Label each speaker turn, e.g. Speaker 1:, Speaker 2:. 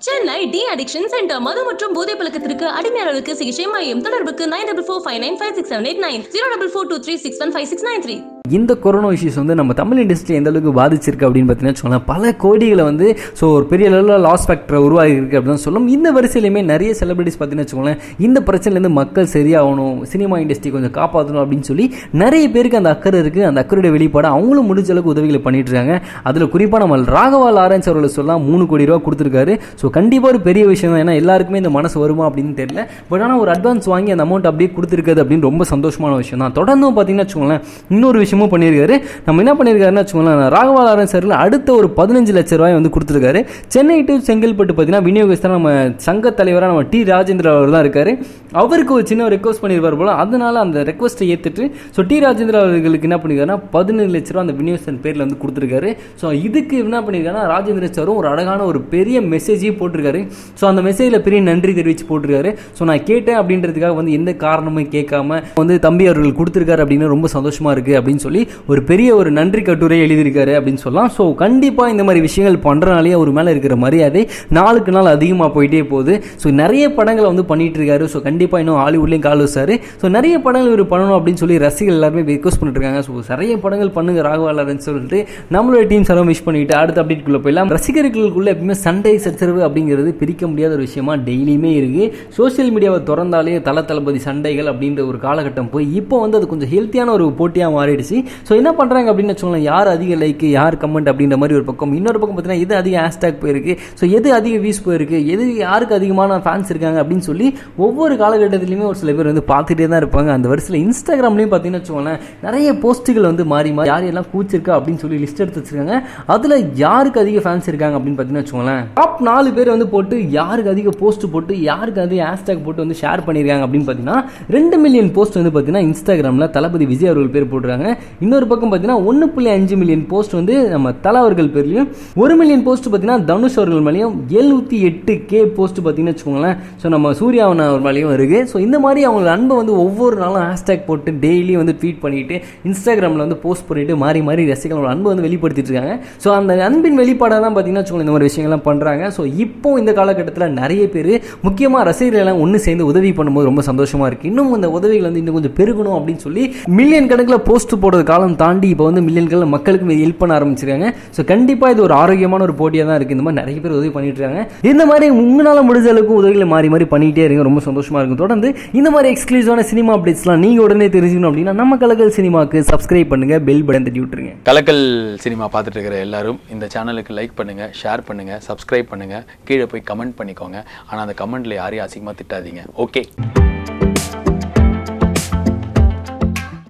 Speaker 1: Chennai de addiction centre மது மற்றும் போதை பழக்கத்திற்கு அடிமையாளருக்கு சிகிச்சை மையம் தொடர்புக்கு nine double four five nine five six seven eight nine zero double four two three six one five six nine three
Speaker 2: இந்த கொரோனா இஷ்யூஸ் வந்து நம்ம தமிழ் இண்டஸ்ட்ரி எந்த அளவுக்கு பாதிச்சிருக்கு அப்படின்னு பார்த்தீங்கன்னா வச்சுக்கோங்களேன் பல கோடிகளை வந்து ஸோ ஒரு பெரிய அளவில் லாஸ் ஃபேக்டர் உருவாகி இருக்கு அப்படின்னு சொல்லணும் இந்த வரிசையிலுமே நிறைய செலிபிரிட்டிஸ் பார்த்தீங்கன்னா வச்சுக்கோங்களேன் இந்த பிரச்சனையிலேருந்து மக்கள் சரியாகணும் சினிமா இண்டஸ்ட்ரி கொஞ்சம் காப்பாற்றணும் அப்படின்னு சொல்லி நிறைய பேருக்கு அந்த அக்கறை இருக்குது அந்த அக்கறையோட வெளிப்பாடு அவங்களும் முடிஞ்ச அளவுக்கு உதவிகளை பண்ணிட்டு இருக்காங்க அதில் குறிப்பாக நம்ம ராகவா லாரன்ஸ் அவர்களை சொல்லலாம் மூணு கோடி ரூபா கொடுத்துருக்காரு ஸோ கண்டிப்பாக ஒரு பெரிய விஷயம் தான் ஏன்னா எல்லாருக்குமே இந்த மனசு வருமா அப்படின்னு தெரியல பட் ஆனால் ஒரு அட்வான்ஸ் வாங்கி அந்த அமௌண்ட் அப்படியே கொடுத்துருக்காது அப்படின்னு ரொம்ப சந்தோஷமான விஷயம் தான் தொடர்ந்தும் பார்த்தீங்கன்னா வச்சுக்கோங்களேன் இன்னொரு விஷயமும் பண்ணியிருக்காரு நம்ம என்ன பண்ணியிருக்காருன்னு வச்சுக்கோங்களேன் ராகவா லாரன்ஸ் சார்ல அடுத்த ஒரு பதினஞ்சு லட்ச ரூபாய் வந்து கொடுத்துருக்காரு சென்னை டு செங்கல்பட்டு பார்த்தீங்கன்னா விநியோகஸ்தர் நம்ம சங்க தலைவராக நம்ம டி ராஜேந்திர அவர் தான் இருக்காரு அவருக்கு ஒரு சின்ன ரெக்வஸ்ட் பண்ணியிருப்பார் போல அதனால அந்த ரெக்வஸ்ட்டை ஏற்றுட்டு ஸோ டி ராஜேந்திர அவர்களுக்கு என்ன பண்ணியிருக்காருன்னா பதினேழு லட்ச ரூபா அந்த விநியோகஸ்தன் பேரில் வந்து கொடுத்துருக்காரு ஸோ இதுக்கு என்ன பண்ணியிருக்காருன்னா ராஜேந்திர சாரும் ஒரு அழகான ஒரு பெரிய மெசேஜையும் போட்டிருக்காரு ஸோ அந்த மெசேஜில் பெரிய நன்றி தெரிவித்து போட்டிருக்காரு ஸோ நான் கேட்டேன் அப்படின்றதுக்காக வந்து எந்த காரணமும் கேட்காம வந்து தம்பி அவர்கள் கொடுத்துருக்காரு அப்படின்னு ரொம்ப சந்தோஷமா இருக்கு அப்படின்னு சொல்லி ஒரு பெரிய ஒரு நன்றி கட்டுரை எழுதியிருக்காரு அப்படின்னு சொல்லலாம் ஸோ கண்டிப்பாக இந்த மாதிரி விஷயங்கள் பண்ணுறனாலே அவர் மேலே இருக்கிற மரியாதை நாளுக்கு நாள் அதிகமாக போயிட்டே போகுது ஸோ நிறைய படங்களை வந்து பண்ணிட்டு இருக்காரு ஸோ கண்டிப்பாக இன்னும் ஹாலிவுட்லேயும் கால் வச்சாரு ஸோ நிறைய படங்கள் இவர் பண்ணணும் அப்படின்னு சொல்லி ரசிகர்கள் எல்லாருமே ரிக்வஸ்ட் பண்ணிட்டு இருக்காங்க ஸோ நிறைய படங்கள் பண்ணுங்க ராகவாலர்னு சொல்லிட்டு நம்மளோட டீம் சாரும் விஷ் பண்ணிட்டு அடுத்த அப்டேட்குள்ளே போயிடலாம் ரசிகர்களுக்குள்ள எப்பவுமே சண்டை சச்சரவு அப்படிங்கிறது பிரிக்க முடியாத ஒரு விஷயமா டெய்லியுமே இருக்கு சோஷியல் மீடியாவை திறந்தாலே தல தளபதி சண்டைகள் அப்படின்ற ஒரு காலகட்டம் போய் இப்போ வந்து அது கொஞ்சம் ஹெல்த்தியான ஒரு போட்டியாக மாறிடுச்சு ஸோ என்ன பண்ணுறாங்க அப்படின்னு வச்சுக்கோங்களேன் யார் அதிக லைக் யார் கமெண்ட் அப்படின்ற மாதிரி ஒரு பக்கம் இன்னொரு பக்கம் பார்த்தீங்கன்னா எது அதிக ஹேஷ்டேக் போயிருக்கு ஸோ எது அதிக வியூஸ் போயிருக்கு எது யாருக்கு அதிகமான ஃபேன்ஸ் இருக்காங்க அப்படின்னு சொல்லி ஒவ்வொரு காலகட்டத்திலையுமே ஒரு சில பேர் வந்து பார்த்துட்டே தான் இருப்பாங்க அந்த வரிசையில் இன்ஸ்டாகிராம்லையும் பார்த்தீங்கன்னா வச்சுக்கோங்களேன் நிறைய போஸ்ட்டுகள் வந்து மாறி மாறி யார் எல்லாம் கூச்சிருக்கா அப்படின்னு சொல்லி லிஸ்ட் எடுத்து வச்சிருக்காங்க அதில் யாருக்கு அதிக ஃபேன்ஸ் இருக்காங்க அப்படின்னு பார்த்தீங்கன்னா வச்சுக்கோங்களேன் டாப் நாலு பேர் வந்து போட்டு யாருக்கு அதிக போஸ்ட் போட்டு யாருக்கு அதிக ஹேஷ்டேக் போட்டு வந்து ஷேர் பண்ணியிருக்காங்க அப்படின்னு பார்த்தீங்கன்னா ரெண்டு மில்லியன் போஸ்ட் வந்து பார்த்தீங்கன்னா இன்ஸ்டாகிராமில் தளபதி விஜய் அவர்கள் பேர் போட்டுருக்காங்க இன்னொரு பக்கம் பார்த்தீங்கன்னா ஒன்று புள்ளி அஞ்சு மில்லியன் போஸ்ட் வந்து நம்ம தலா அவர்கள் பேர்லையும் ஒரு மில்லியன் போஸ்ட் பார்த்தீங்கன்னா தனுஷ் அவர்கள் மேலேயும் எழுநூற்றி எட்டு கே போஸ்ட் பார்த்தீங்கன்னு வச்சுக்கோங்களேன் ஸோ நம்ம சூர்யாவன் அவர் மேலேயும் இருக்கு ஸோ இந்த மாதிரி அவங்க அன்பை வந்து ஒவ்வொரு நாளும் ஹேஷ்டேக் போட்டு டெய்லி வந்து ட்வீட் பண்ணிட்டு இன்ஸ்டாகிராமில் வந்து போஸ்ட் பண்ணிட்டு மாறி மாறி ரசிகர்களோட அன்பை வந்து வெளிப்படுத்திட்டு இருக்காங்க ஸோ அந்த அன்பின் வெளிப்பாடாக தான் பார்த்தீங்கன்னா வச்சுக்கோங்களேன் இந்த மாதிரி விஷயங்கள்லாம் பண்ணுறாங்க ஸோ இப்போ இந்த காலகட்டத்தில் நிறைய பேர் முக்கியமாக ரசிகர்கள் எல்லாம் ஒன்று சேர்ந்து உதவி பண்ணும்போது ரொம்ப சந்தோஷமா இருக்கு இன்னும் இந்த உதவிகள் வந்து இன்னும் கொஞ்சம் பெருகணும் அப்படின்னு சொல்லி மில்லியன் கணக்கில் போஸ்ட் போடுறது காலம் தாண்டி இப்போ வந்து மில்லியன் கணக்கில் மக்களுக்கு ஹெல்ப் பண்ண ஆரம்பிச்சிருக்காங்க ஸோ கண்டிப்பாக இது ஒரு ஆரோக்கியமான ஒரு போட்டியாக தான் இருக்குது இந்த மாதிரி நிறைய பேர் உதவி பண்ணிட்டு இருக்காங்க இந்த மாதிரி உங்களால் முடிஞ்ச அளவுக்கு உதவிகளை மாறி மாறி பண்ணிக்கிட்டே இருங்க ரொம்ப சந்தோஷமா இருக்கும் தொடர்ந்து இந்த மாதிரி எக்ஸ்க்ளூசிவான சினிமா அப்டேட்ஸ்லாம் நீங்கள் உடனே தெரிஞ்சுக்கணும் அப்படின்னா நம்ம கலக்கல் சினிமாக்கு சப்ஸ்கிரைப் பண்ணுங்க பெல் பட்டன் தட்டி விட்டுருங்க
Speaker 3: கலக்கல் சினிமா பார்த்துட்டு இருக்கிற எல்லாரும் இந்த சேனலுக்கு லைக் பண்ணுங்க ஷேர் பண்ணுங்க சப்ஸ்கிரைப் பண்ணுங்க கீழே போய் கமெண்ட் பண்ணிக்கோங்க ஆனால் அந்த கமெண்ட்ல யாரையும் அசிங்கமாக திட்டாதீங்க ஓகே